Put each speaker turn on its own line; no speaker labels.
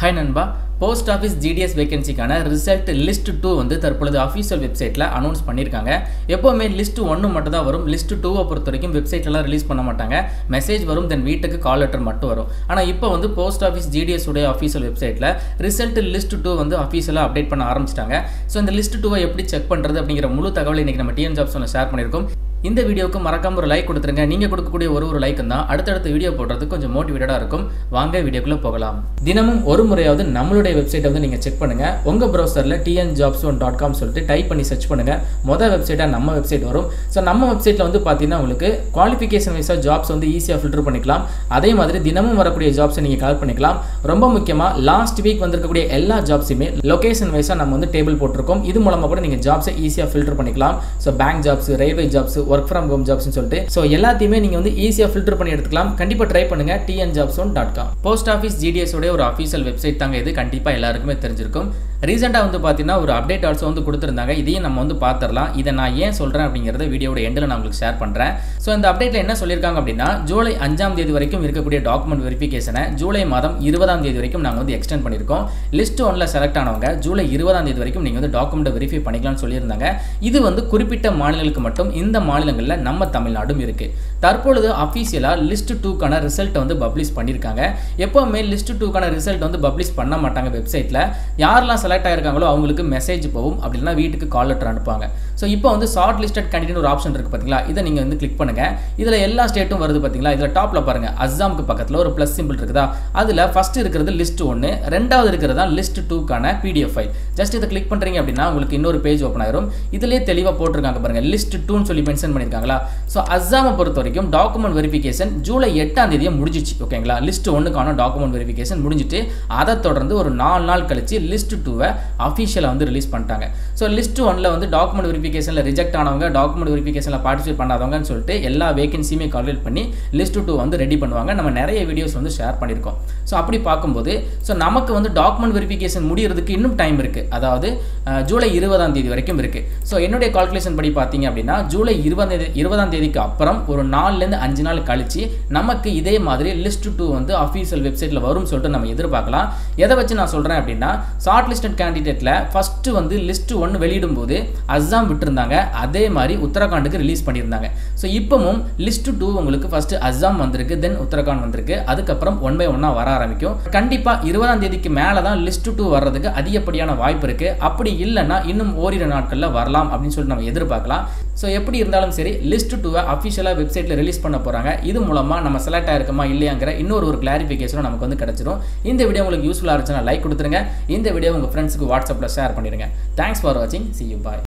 hi நண்பா post office GDS வேகன்சிக்கான result list two வந்து தற்பொழுது அஃபீஷியல் வெப்சைட்டில் அனௌன்ஸ் பண்ணியிருக்காங்க எப்போவுமே லிஸ்ட் ஒன்று மட்டும் தான் வரும் லிஸ்ட் டூவை பொறுத்த வரைக்கும் வெப்சைட்லாம் ரிலீஸ் பண்ண மாட்டாங்க மெசேஜ் வரும் தென் வீட்டுக்கு கால் லெட்டர் மட்டும் வரும் ஆனால் இப்போ வந்து போஸ்ட் ஆஃபீஸ் ஜிடிஎஸ் உடைய அஃபீஷியல் வெப்சைட்டில் ரிசல்ட் லிஸ்ட் டூ வந்து அஃபீஷியலாக அப்டேட் பண்ண ஆரம்பிச்சிட்டாங்க ஸோ இந்த லிஸ்ட் டூவை எப்படி செக் பண்ணுறது அப்படிங்கிற முழு தகவலை இன்றைக்கி நம்ம டிஎன் ஜாப்ஸில் ஷேர் பண்ணியிருக்கோம் இந்த வீடியோவுக்கு மறக்காம ஒரு லைக் கொடுத்துருங்க நீங்கள் கொடுக்கக்கூடிய ஒரு ஒரு லைக் தான் அடுத்தடுத்த வீடியோ போடுறதுக்கு கொஞ்சம் மோட்டிவேட்டடாக இருக்கும் வாங்க வீடியோக்குள்ளே போகலாம் தினமும் ஒரு முறையாவது நம்மளுடைய வெப்சைட்டை வந்து நீங்கள் செக் பண்ணுங்கள் உங்கள் ப்ரௌசரில் TN jobs one dot com சொல்லிட்டு டைப் பண்ணி சர்ச் பண்ணுங்கள் மொதல் வெப்சைட்டாக நம்ம வெப்சைட் வரும் ஸோ நம்ம வெப்சைட்டில் வந்து பார்த்தீங்கன்னா உங்களுக்கு குவாலிஃபிகேஷன் வைஸாக ஜாப்ஸ் வந்து ஈஸியாக ஃபில்டர் பண்ணிக்கலாம் அதே மாதிரி தினமும் வரக்கூடிய ஜாப்ஸை நீங்கள் கலெக்ட் பண்ணிக்கலாம் ரொம்ப முக்கியமாக லாஸ்ட் வீக் வந்திருக்கக்கூடிய எல்லா ஜாப்ஸுமே லொகேஷன் வைஸாக நம்ம வந்து டேபிள் போட்டிருக்கோம் இது மூலமாக கூட நீங்கள் ஜாப்ஸை ஈஸியாக ஃபில்டர் பண்ணிக்கலாம் so bank jobs railway jobs work from home ஜாப்ஸ்னு சொல்லிட்டு ஸோ எல்லாத்தையுமே நீங்கள் வந்து ஈஸியாக ஃபில்டர் பண்ணி எடுத்துக்கலாம் கண்டிப்பாக ட்ரை பண்ணுங்கள் TN jobs one dot com post office GDS உடைய ஒரு அஃபீஷியல் வெப்சைட் தாங்க இது கண்டிப்பாக எல்லாருக்குமே தெரிஞ்சிருக்கும் ரீசெண்டாக வந்து பார்த்தீங்கன்னா ஒரு அப்டேட் ஆல்சோ வந்து கொடுத்துருந்தாங்க இதையும் நம்ம வந்து பார்த்துடலாம் இதை நான் ஏன் சொல்கிறேன் அப்படிங்கிறத வீடியோட எண்டில் நான் உங்களுக்கு ஷேர் பண்ணுறேன் ஸோ இந்த அப்டேட்டில் என்ன சொல்லியிருக்காங்க அப்படின்னா ஜூலை அஞ்சாம் தேதி வரைக்கும் இருக்கக்கூடிய டாக்குமெண்ட் வெரிஃபிகேஷனை ஜூலை மாதம் இருபதாம் தேதி வரைக்கும் நாங்கள் வந்து எக்ஸ்டெண்ட் பண்ணியிருக்கோம் லிஸ்ட் ஒன்ல செலக்ட் ஆனவங்க ஜூலை இருபதாம் தேதி வரைக்கும் நீங்கள் வந்து டாக்குமெண்ட்டை வெரிஃபை பண்ணிக்கலாம்னு சொல்லியிருந்தாங்க இது வந்து குறிப்பிட்ட மாநிலங்களுக்கு மட்டும் இந்த மாநிலங்களில் நம்ம தமிழ்நாடும் இருக்குது தற்பொழுது அஃபீஷியலாக லிஸ்ட் டூக்கான ரிசல்ட்டை வந்து பப்ளிஷ் பண்ணியிருக்காங்க எப்போவுமே லிஸ்ட் டூக்கான ரிசல்ட் வந்து பப்ளிஷ் பண்ண மாட்டாங்க வெப்சைட்டில் யாரெல்லாம் செலக்ட் ஆயிருக்காங்களோ அவங்களுக்கு மெசேஜ் போகும் அப்படின்னா வீட்டுக்கு கால் லெட்டர் அனுப்புவாங்க ஸோ இப்போ வந்து ஷார்ட் லிஸ்டட் கேண்டிடேட் ஒரு ஆப்ஷன் இருக்குது பார்த்தீங்களா இதை நீங்கள் வந்து கிளிக் பண்ணுங்கள் இதில் எல்லா ஸ்டேட்டும் வருது பார்த்தீங்களா இதில் டாப்பில் பாருங்கள் அஸ்ஸாமுக்கு பக்கத்தில் ஒரு ப்ளஸ் சிம்பிள் இருக்குதா அதில் ஃபஸ்ட் இருக்கிறது லிஸ்ட் ஒன்று ரெண்டாவது இருக்கிறது தான் லிஸ்ட் டூக்கான பிடிஎஃப் ஃபைல் ஜஸ்ட் இதை கிளிக் பண்ணுறீங்க அப்படின்னா உங்களுக்கு இன்னொரு பேஜ் ஓப்பன் ஆயிரும் இதிலே தெளிவாக போட்டிருக்காங்க பாருங்கள் லிஸ்ட் டூன்னு சொல்லி மென்ஷன் பண்ணியிருக்காங்களா ஸோ அஸ்ஸாமை பொறுத்த வரைக்கும் டாக்குமெண்ட் வெரிஃபிகேஷன் ஜூலை எட்டாம் தேதியே முடிஞ்சிச்சு ஓகேங்களா லிஸ்ட் ஒன்றுக்கான டாக்குமெண்ட் வெரிஃபிகேஷன் முடிஞ்சிட்டு அதை தொடர்ந்து ஒரு நாலு நாள் கழிச்சு லிஸ்ட் டூவை அஃபிஷியலாக வந்து ரிலீஸ் பண்ணிட்டாங்க ஸோ லிஸ்ட் ஒன்ல வந்து டாக்குமெண்ட் வெரிஃபிகேஷனில் ரிஜெக்ட் ஆனவங்க டாக்குமெண்ட் வெரிஃபிகேஷனில் பார்ட்டிசிபேட் பண்ணாதவங்கன்னு சொல்லிட்டு எல்லா வேகன்சியுமே கால்குலேட் பண்ணி லிஸ்ட் டூ வந்து ரெடி பண்ணுவாங்க நம்ம நிறைய வீடியோஸ் வந்து ஷேர் பண்ணியிருக்கோம் ஸோ அப்படி பார்க்கும்போது ஸோ நமக்கு வந்து டாக்குமெண்ட் வெரிஃபிகேஷன் முடியறதுக்கு இன்னும் டைம் இருக்குது அதாவது அஹ், ஜூலை இருபதாம் தேதி வரைக்கும் இருக்குது ஸோ என்னுடைய கால்குலேஷன் படி பார்த்தீங்க அப்படின்னா ஜூலை இருபதாம் தேதி இருபதாம் தேதிக்கு அப்புறம் ஒரு நாலுலேருந்து அஞ்சு நாள் கழிச்சு நமக்கு இதே மாதிரி லிஸ்ட் டூ வந்து அஃபீஷியல் வெப்சைட்டில் வரும்னு சொல்லிட்டு நம்ம எதிர்பார்க்கலாம் எதை வச்சு நான் சொல்கிறேன் அப்படின்னா ஷார்ட் லிஸ்டட் கேண்டிடேட்டில் ஃபஸ்ட்டு வந்து லிஸ்ட் ஒன்று வெளியிடும் போது அஸ்ஸாம் விட்டுருந்தாங்க அதே மாதிரி உத்தரகாண்டுக்கு ரிலீஸ் பண்ணியிருந்தாங்க ஸோ இப்போவும் லிஸ்ட் டூ உங்களுக்கு ஃபஸ்ட்டு அஸ்ஸாம் வந்திருக்கு தென் உத்தரகாண்ட் வந்திருக்கு அதுக்கப்புறம் ஒன் பை ஒன்னாக வர ஆரம்பிக்கும் கண்டிப்பாக இருபதாம் தேதிக்கு மேலே தான் லிஸ்ட் டூ வர்றதுக்கு அதிகப்படியான வாய்ப்பு இருக்குது அப்படி இல்லைன்னா இன்னும் ஓரிரு நாட்களில் வரலாம் அப்படின்னு சொல்லிட்டு நம்ம எதிர்பார்க்கலாம் ஸோ எப்படி இருந்தாலும் சரி லிஸ்ட் டூவை அஃபிஷியலாக வெப்சைட்டில் ரிலீஸ் பண்ண போகிறாங்க இது மூலமாக நம்ம செலக்ட் ஆயிருக்கோமா இல்லையாங்கிற இன்னொரு ஒரு கிளாரிஃபிகேஷனும் நமக்கு வந்து கிடச்சிரும் இந்த வீடியோ உங்களுக்கு யூஸ்ஃபுல்லாக இருந்துச்சுன்னா லைக் கொடுத்துருங்க இந்த வீடியோ உங்கள் ஃப்ரெண்ட்ஸுக்கு வாட்ஸ்அப்பில் ஷேர் பண்ணிடுங்க தேங்க்ஸ் ஃபார் வாட்சிங் சி யூ பாய்